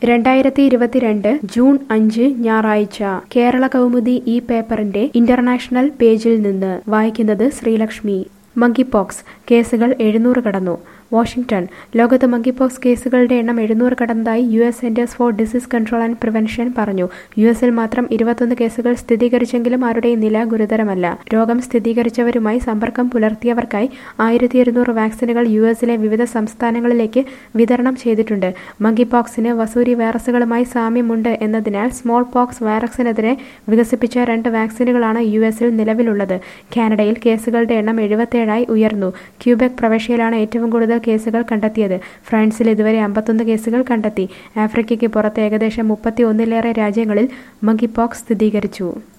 രണ്ടായിരത്തി ഇരുപത്തിരണ്ട് ജൂൺ അഞ്ച് ഞായറാഴ്ച കേരള കൗമുദി ഈ പേപ്പറിന്റെ ഇന്റർനാഷണൽ പേജിൽ നിന്ന് വായിക്കുന്നത് ശ്രീലക്ഷ്മി മങ്കിപോക്സ് കേസുകൾ എഴുന്നൂറ് കടന്നു വാഷിംഗ്ടൺ ലോകത്ത് മങ്കിപോക്സ് കേസുകളുടെ എണ്ണം എഴുന്നൂറ് കടന്നതായി U S centers for disease control and prevention പറഞ്ഞു യു എസിൽ മാത്രം ഇരുപത്തൊന്ന് കേസുകൾ സ്ഥിരീകരിച്ചെങ്കിലും ആരുടെയും നില ഗുരുതരമല്ല രോഗം സ്ഥിരീകരിച്ചവരുമായി സമ്പർക്കം പുലർത്തിയവർക്കായി ആയിരത്തി ഇരുന്നൂറ് വാക്സിനുകൾ യു എസിലെ വിവിധ സംസ്ഥാനങ്ങളിലേക്ക് വിതരണം ചെയ്തിട്ടുണ്ട് മങ്കിപോക്സിന് വസൂരി വൈറസുകളുമായി സാമ്യമുണ്ട് എന്നതിനാൽ സ്മോൾ പോക്സ് വൈറസിനെതിരെ വികസിപ്പിച്ച രണ്ട് വാക്സിനുകളാണ് യു എസിൽ നിലവിലുള്ളത് കാനഡയിൽ കേസുകളുടെ എണ്ണം എഴുപത്തേഴായി ഉയർന്നു ക്യൂബെക് പ്രവിശ്യയിലാണ് ഏറ്റവും കൂടുതൽ കേസുകൾ കണ്ടെത്തിയത് ഫ്രാൻസിൽ ഇതുവരെ അമ്പത്തൊന്ന് കേസുകൾ കണ്ടെത്തി ആഫ്രിക്കയ്ക്ക് പുറത്ത് ഏകദേശം മുപ്പത്തി ഒന്നിലേറെ രാജ്യങ്ങളിൽ മങ്കിപോക്സ് സ്ഥിരീകരിച്ചു